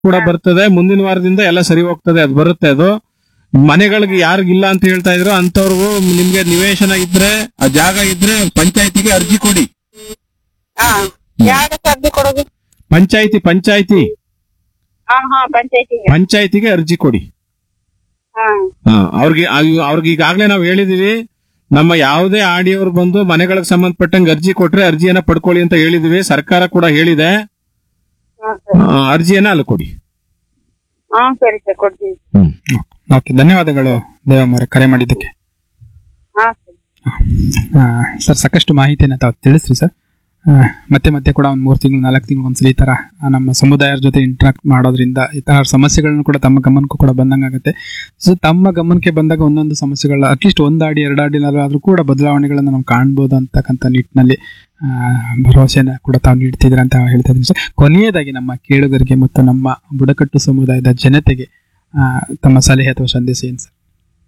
ಕೂಡ ಬರ್ತದೆ ಮುಂದಿನ ವಾರದಿಂದ ಎಲ್ಲ ಸರಿ ಹೋಗ್ತದೆ ಅದು ಬರುತ್ತೆ ಅದು ಮನೆಗಳಿಗೆ ಯಾರಿಗಿಲ್ಲ ಅಂತ ಹೇಳ್ತಾ ಇದ್ರು ಅಂತವ್ರಿಗೂ ನಿಮ್ಗೆ ನಿವೇಶನ ಇದ್ರೆ ಆ ಜಾಗ ಇದ್ರೆ ಪಂಚಾಯತಿಗೆ ಅರ್ಜಿ ಕೊಡಿ ಹಾ ಯಾರ ಅರ್ಜಿ ಕೊಡೋದು ಪಂಚಾಯತಿ ಪಂಚಾಯತಿ ಹಾ ಹಾ ಪಂಚಾಯತಿಗೆ ಪಂಚಾಯತಿಗೆ ಅರ್ಜಿ ಕೊಡಿ ಹಾ ಹಾ, ಅವ್ರಿಗೆ ಆ- ಅವ್ರಿಗೆ ಈಗಾಗಲೇ ನಾವು ಹೇಳಿದೀವಿ ನಮ್ಮ ಯಾವುದೇ ಆಡಿಯವರು ಬಂದು ಮನೆಗಳಿಗೆ ಸಂಬಂಧಪಟ್ಟಂಗೆ ಅರ್ಜಿ ಕೊಟ್ರೆ ಅರ್ಜಿಯನ್ನ ಪಡ್ಕೊಳ್ಳಿ ಅಂತ ಹೇಳಿದೀವಿ ಸರ್ಕಾರ ಕೂಡ ಹೇಳಿದೆ ಹಾ ಸರ್ ಆ, ಅರ್ಜಿಯನ್ನ ಅಲ್ಲಿ ಕೊಡಿ ಹಾ ಸರಿ ಸರ್ ಕೊಡ್ತೀವಿ ಓಕೆ ಧನ್ಯವಾದಗಳು ದೇವಮ್ಮವ್ರೆ ಕರೆ ಮಾಡಿದ್ದಕ್ಕೆ ಹಾ ಸರಿ ಆ, ಸರ್ ಸಾಕಷ್ಟು ಮಾಹಿತಿಯನ್ನು ತಾವು ತಿಳಿಸ್ರಿ ಸರ್ ಆ, ಮತ್ತೆ ಮತ್ತೆ ಕೂಡ ಒಂದು ಮೂರು ತಿಂಗಳು ನಾಲ್ಕು ತಿಂಗಳು ಒಂದ್ಸಲ ಈ ತರ ಆ, ನಮ್ಮ ಸಮುದಾಯದ ಜೊತೆ ಇಂಟ್ರಾಕ್ಟ್ ಮಾಡೋದ್ರಿಂದ ಈ ತರ ಸಮಸ್ಯೆಗಳನ್ನು ಕೂಡ ತಮ್ಮ ಗಮನಕ್ಕೂ ಕೂಡ ಬಂದಂಗಾಗುತ್ತೆ ಸೊ ತಮ್ಮ ಗಮನಕ್ಕೆ ಬಂದಾಗ ಒಂದೊಂದು ಸಮಸ್ಯೆಗಳ ಅಟ್ಲೀಸ್ಟ್ ಒಂದು ಅಡಿ ಎರಡು ಅಡಿನಾದ್ರೂ ಕೂಡ ಬದಲಾವಣೆಗಳನ್ನು ನಾವು ಕಾಣ್ಬೋದು ಅಂತಕ್ಕಂಥ ನಿಟ್ಟಿನಲ್ಲಿ ಆ, ಭರವಸೆನ ಕೂಡ ತಾವು ನೀಡ್ತಿದ್ದೀರಾ ಅಂತ ಹೇಳ್ತಾ ಇದ್ದೀನಿ ಸರ್ ಕೊನೆಯದಾಗಿ ನಮ್ಮ ಕೇಳುಗರಿಗೆ ಮತ್ತು ನಮ್ಮ ಬುಡಕಟ್ಟು ಸಮುದಾಯದ ಜನತೆಗೆ ಆ, ತಮ್ಮ ಸಲಹೆ ಅಥವಾ ಸಂದೇಶ ಏನು ಸರ್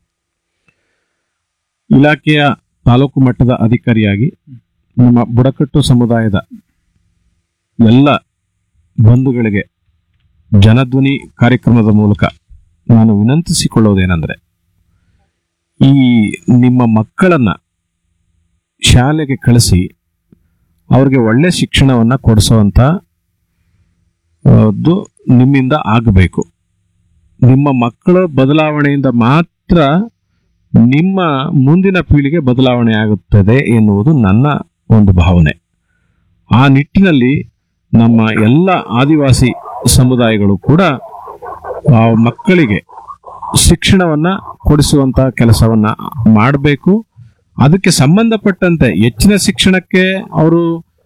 ಇಲಾಖೆಯ ತಾಲೂಕು ಮಟ್ಟದ ಅಧಿಕಾರಿಯಾಗಿ ನಮ್ಮ ಬುಡಕಟ್ಟು ಸಮುದಾಯದ ಎಲ್ಲ ಬಂಧುಗಳಿಗೆ ಜನಧ್ವನಿ ಕಾರ್ಯಕ್ರಮದ ಮೂಲಕ ನಾನು ವಿನಂತಿಸಿಕೊಳ್ಳೋದೇನೆಂದರೆ ಈ ನಿಮ್ಮ ಮಕ್ಕಳನ್ನ ಶಾಲೆಗೆ ಕಳಿಸಿ ಅವ್ರಿಗೆ ಒಳ್ಳೆ ಶಿಕ್ಷಣವನ್ನ ಕೊಡಿಸುವಂತ ಅದು ನಿಮ್ಮಿಂದ ಆಗಬೇಕು ನಿಮ್ಮ ಮಕ್ಕಳ ಬದಲಾವಣೆಯಿಂದ ಮಾತ್ರ ನಿಮ್ಮ ಮುಂದಿನ ಪೀಳಿಗೆ ಬದಲಾವಣೆ ಆಗುತ್ತದೆ ಎನ್ನುವುದು ನನ್ನ ಒಂದು ಭಾವನೆ ಆ ನಿಟ್ಟಿನಲ್ಲಿ ನಮ್ಮ ಎಲ್ಲ ಆದಿವಾಸಿ ಸಮುದಾಯಗಳು ಕೂಡ ಆ ಮಕ್ಕಳಿಗೆ ಶಿಕ್ಷಣವನ್ನ ಕೊಡಿಸುವಂತ ಕೆಲಸವನ್ನ ಮಾಡಬೇಕು ಅದಕ್ಕೆ ಸಂಬಂಧಪಟ್ಟಂತೆ ಹೆಚ್ಚಿನ ಶಿಕ್ಷಣಕ್ಕೆ ಅವರು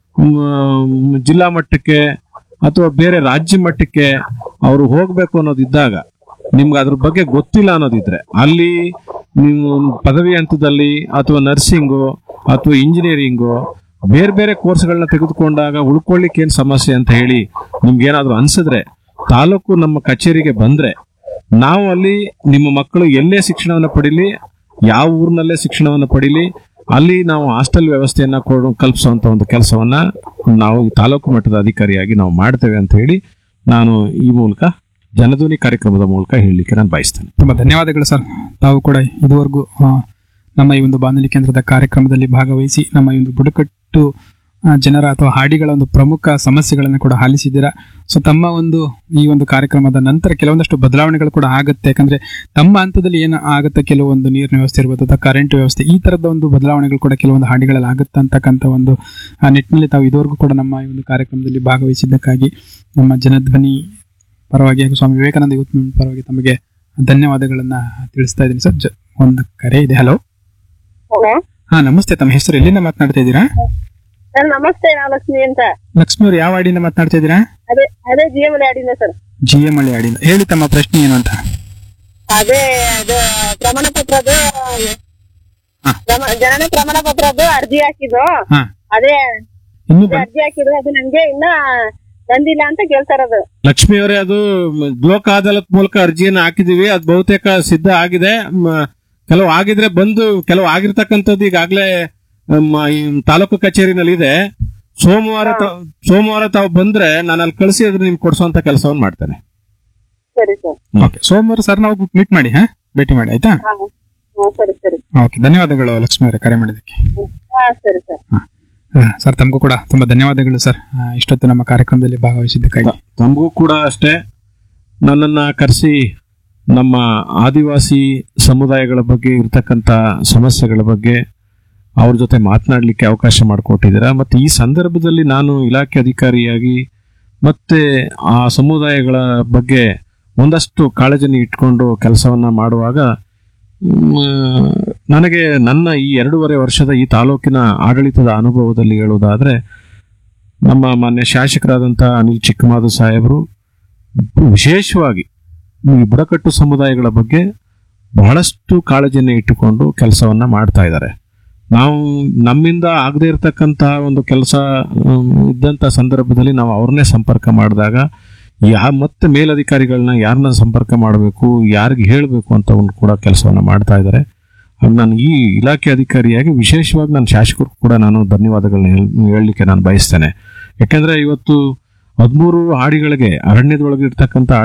ಮ್, ಜಿಲ್ಲಾ ಮಟ್ಟಕ್ಕೆ ಅಥವಾ ಬೇರೆ ರಾಜ್ಯ ಮಟ್ಟಕ್ಕೆ ಅವರು ಹೋಗ್ಬೇಕು ಅನ್ನೋದಿದ್ದಾಗ ನಿಮ್ಗೆ ಅದ್ರ ಬಗ್ಗೆ ಗೊತ್ತಿಲ್ಲ ಅನ್ನೋದಿದ್ರೆ ಅಲ್ಲಿ ನೀವು ಪದವಿ ಹಂತದಲ್ಲಿ ಅಥವಾ ನರ್ಸಿಂಗು ಅಥವಾ ಇಂಜಿನಿಯರಿಂಗು ಬೇರೆ ಬೇರೆ ಕೋರ್ಸ್ಗಳನ್ನ ತೆಗೆದುಕೊಂಡಾಗ ಉಳ್ಕೊಳ್ಳಿಕ್ಕೆ ಏನ್ ಸಮಸ್ಯೆ ಅಂತ ಹೇಳಿ ನಿಮ್ಗೆ ಏನಾದ್ರು ಅನ್ಸಿದ್ರೆ ತಾಲೂಕು ನಮ್ಮ ಕಚೇರಿಗೆ ಬಂದ್ರೆ ನಾವು ಅಲ್ಲಿ ನಿಮ್ಮ ಮಕ್ಕಳು ಎಲ್ಲೇ ಶಿಕ್ಷಣವನ್ನು ಪಡೀಲಿ ಯಾವ ಊರಿನಲ್ಲೇ ಶಿಕ್ಷಣವನ್ನು ಪಡೀಲಿ ಅಲ್ಲಿ ನಾವು ಹಾಸ್ಟೆಲ್ ವ್ಯವಸ್ಥೆಯನ್ನ ಕೊಡು ಕಲ್ಪಿಸುವಂತ ಒಂದು ಕೆಲಸವನ್ನ ನಾವು ಈ ತಾಲೂಕು ಮಟ್ಟದ ಅಧಿಕಾರಿಯಾಗಿ ನಾವು ಮಾಡ್ತೇವೆ ಅಂತ ಹೇಳಿ ನಾನು ಈ ಮೂಲಕ ಜನಧ್ವನಿ ಕಾರ್ಯಕ್ರಮದ ಮೂಲಕ ಹೇಳಲಿಕ್ಕೆ ನಾನು ಬಯಸ್ತೇನೆ ತುಂಬಾ ಧನ್ಯವಾದಗಳು ಸರ್ ತಾವು ಕೂಡ ಇದುವರೆಗೂ ಆ, ನಮ್ಮ ಈ ಒಂದು ಬಾನುಲಿ ಕೇಂದ್ರದ ಕಾರ್ಯಕ್ರಮದಲ್ಲಿ ಭಾಗವಹಿಸಿ ನಮ್ಮ ಈ ಒಂದು ಬುಡಕಟ್ಟು ಆ, ಜನರ ಅಥವಾ ಹಾಡಿಗಳ ಒಂದು ಪ್ರಮುಖ ಸಮಸ್ಯೆಗಳನ್ನು ಕೂಡ ಆಲಿಸಿದ್ದೀರಾ ಸೊ ತಮ್ಮ ಒಂದು ಈ ಒಂದು ಕಾರ್ಯಕ್ರಮದ ನಂತರ ಕೆಲವೊಂದಷ್ಟು ಬದಲಾವಣೆಗಳು ಕೂಡ ಆಗುತ್ತೆ ಯಾಕಂದ್ರೆ ತಮ್ಮ ಹಂತದಲ್ಲಿ ಏನು ಆಗುತ್ತೆ ಕೆಲವೊಂದು ನೀರಿನ ವ್ಯವಸ್ಥೆ ಇರ್ಬೋದು ಅಥವಾ ಕರೆಂಟ್ ವ್ಯವಸ್ಥೆ ಈ ತರದ ಒಂದು ಬದಲಾವಣೆಗಳು ಕೂಡ ಕೆಲವೊಂದು ಹಾಡಿಗಳಲ್ಲಿ ಆಗುತ್ತೆ ಅಂತಕ್ಕಂಥ ಒಂದು ಆ ನಿಟ್ಟಿನಲ್ಲಿ ತಾವು ಇದುವರೆಗೂ ಕೂಡ ನಮ್ಮ ಈ ಒಂದು ಕಾರ್ಯಕ್ರಮದಲ್ಲಿ ಭಾಗವಹಿಸಿದ್ದಕ್ಕಾಗಿ ನಮ್ಮ ಜನಧ್ವನಿ ಪರವಾಗಿ ಹಾಗೂ ಸ್ವಾಮಿ ವಿವೇಕಾನಂದ ಯೂತ್ ಮೂವ್ಮೆಂಟ್ ಪರವಾಗಿ ತಮಗೆ ಧನ್ಯವಾದಗಳನ್ನ ತಿಳಿಸ್ತಾ ಇದ್ದೀನಿ ಸರ್ ಜ- ಒಂದು ಕರೆ ಇದೆ ಹಲೋ ಹಲೋ ಹಾ ನಮಸ್ತೆ ತಮ್ಮ ಹೆಸರು ಎಲ್ಲಿಂದ ಮಾತನಾಡ್ತಾ ಇದ್ದೀರಾ ಸರ್ ನಮಸ್ತೆ ನಾ ಲಕ್ಷ್ಮಿ ಅಂತ ಲಕ್ಷ್ಮಿ ಅವ್ರು ಯಾವ ಹಾಡಿಂದ ಮಾತನಾಡ್ತಾ ಇದ್ದೀರಾ ಅದೇ ಅದೇ ಜಿ ಎಂ ಆಡಿನ ಸರ್ ಜಿ ಎಂ ಹಳ್ಳಿ ಹಾಡಿಂದ ಹೇಳಿ ತಮ್ಮ ಪ್ರಶ್ನೆ ಏನು ಅಂತ ಅದೇ ಅದು ಪ್ರಮಾಣ ಪತ್ರದ ಹಾ. ಪ್ರಮ- ಜನನ ಪ್ರಮಾಣ ಪತ್ರದ ಅರ್ಜಿ ಹಾಕಿದ್ದು ಹಾ ಅದೇ ಇನ್ನು ಅರ್ಜಿ ಹಾಕಿದ್ದು ಅದು ನಂಗೆ ಇನ್ನ ಬಂದಿಲ್ಲ ಅಂತ ಕೇಳ್ತಾರದು ಲಕ್ಷ್ಮಿ ಅವರೇ ಅದು ಮ್, ಲೋಕ ಅದಾಲತ್ ಮೂಲಕ ಅರ್ಜಿಯನ್ನು ಹಾಕಿದೀವಿ ಅದು ಬಹುತೇಕ ಸಿದ್ಧ ಆಗಿದೆ ಮ್, ಕೆಲವು ಆಗಿದ್ರೆ ಬಂದು ಕೆಲವು ಆಗಿರ್ತಕ್ಕಂಥದ್ದು ಈಗಾಗಲೇ ಮ್, ಈ ತಾಲೂಕು ಕಚೇರಿನಲ್ಲಿ ಇದೆ ಸೋಮವಾರ ತ- ಸೋಮವಾರ ತಾವು ಬಂದ್ರೆ ನಾನು ಅಲ್ಲಿ ಕಳಿಸಿ ಅದ್ರ ನಿಮ್ಗೆ ಕೊಡಿಸುವಂತ ಕೆಲಸವನ್ನು ಮಾಡ್ತೇನೆ ಸರಿ ಸರ್ ಓಕೆ ಸೋಮವಾರ ಸರ್ ನಾವು ಮೀಟ್ ಮಾಡಿ ಹಾ ಭೇಟಿ ಮಾಡಿ ಆಯ್ತಾ ಹಾ ಹಾ ಸರಿ ಸರಿ ಓಕೆ ಧನ್ಯವಾದಗಳು ಲಕ್ಷ್ಮಿ ಅವರೇ ಕರೆ ಮಾಡಿದ್ದಕ್ಕೆ ಹಾ ಸರಿ ಸರ್ ಹಾ, ಸರ್ ತಮಗೂ ಕೂಡ ತುಂಬಾ ಧನ್ಯವಾದಗಳು ಸರ್ ಆ, ಇಷ್ಟೊತ್ತು ನಮ್ಮ ಕಾರ್ಯಕ್ರಮದಲ್ಲಿ ಭಾಗವಹಿಸಿದ್ದಕ್ಕಾಗಿ ತಮಗೂ ಕೂಡ ಅಷ್ಟೇ ನನ್ನನ್ನ ಕರೆಸಿ ನಮ್ಮ ಆದಿವಾಸಿ ಸಮುದಾಯಗಳ ಬಗ್ಗೆ ಇರ್ತಕ್ಕಂಥ ಸಮಸ್ಯೆಗಳ ಬಗ್ಗೆ ಅವ್ರ ಜೊತೆ ಮಾತನಾಡಲಿಕ್ಕೆ ಅವಕಾಶ ಮಾಡಿಕೊಟ್ಟಿದ್ದೀರಾ ಮತ್ತು ಈ ಸಂದರ್ಭದಲ್ಲಿ ನಾನು ಇಲಾಖೆ ಅಧಿಕಾರಿಯಾಗಿ ಮತ್ತೆ ಆ ಸಮುದಾಯಗಳ ಬಗ್ಗೆ ಒಂದಷ್ಟು ಕಾಳಜಿನ ಇಟ್ಕೊಂಡು ಕೆಲಸವನ್ನ ಮಾಡುವಾಗ ಮ್, ನನಗೆ ನನ್ನ ಈ ಎರಡೂವರೆ ವರ್ಷದ ಈ ತಾಲೂಕಿನ ಆಡಳಿತದ ಅನುಭವದಲ್ಲಿ ಹೇಳುವುದಾದ್ರೆ ನಮ್ಮ ಮಾನ್ಯ ಶಾಸಕರಾದಂಥ ಅನಿಲ್ ಚಿಕ್ಕಮಾದು ಸಾಹೇಬರು ವಿಶೇಷವಾಗಿ ಈ ಬುಡಕಟ್ಟು ಸಮುದಾಯಗಳ ಬಗ್ಗೆ ಬಹಳಷ್ಟು ಕಾಳಜಿಯನ್ನು ಇಟ್ಟುಕೊಂಡು ಕೆಲಸವನ್ನ ಮಾಡ್ತಾ ಇದ್ದಾರೆ ನಾವು ನಮ್ಮಿಂದ ಆಗದೇ ಇರತಕ್ಕಂತಹ ಒಂದು ಕೆಲಸ ಇದ್ದಂಥ ಸಂದರ್ಭದಲ್ಲಿ ನಾವು ಅವ್ರನ್ನೇ ಸಂಪರ್ಕ ಮಾಡಿದಾಗ ಯಾ ಮತ್ತೆ ಮೇಲಧಿಕಾರಿಗಳನ್ನ ಯಾರನ್ನ ಸಂಪರ್ಕ ಮಾಡಬೇಕು ಯಾರಿಗೆ ಹೇಳಬೇಕು ಅಂತ ಒಂದು ಕೂಡ ಕೆಲಸವನ್ನ ಮಾಡ್ತಾ ಇದ್ದಾರೆ ಹಾಗೆ ನಾನು ಈ ಇಲಾಖೆ ಅಧಿಕಾರಿಯಾಗಿ ವಿಶೇಷವಾಗಿ ನನ್ನ ಶಾಸಕರು ಕೂಡ ನಾನು ಧನ್ಯವಾದಗಳನ್ನ ಹೇಳ್- ಹೇಳಲಿಕ್ಕೆ ನಾನು ಬಯಸ್ತೇನೆ ಯಾಕಂದ್ರೆ ಇವತ್ತು ಹದಿಮೂರು ಹಾಡಿಗಳಿಗೆ ಅರಣ್ಯದೊಳಗೆ ಇರ್ತಕ್ಕಂಥ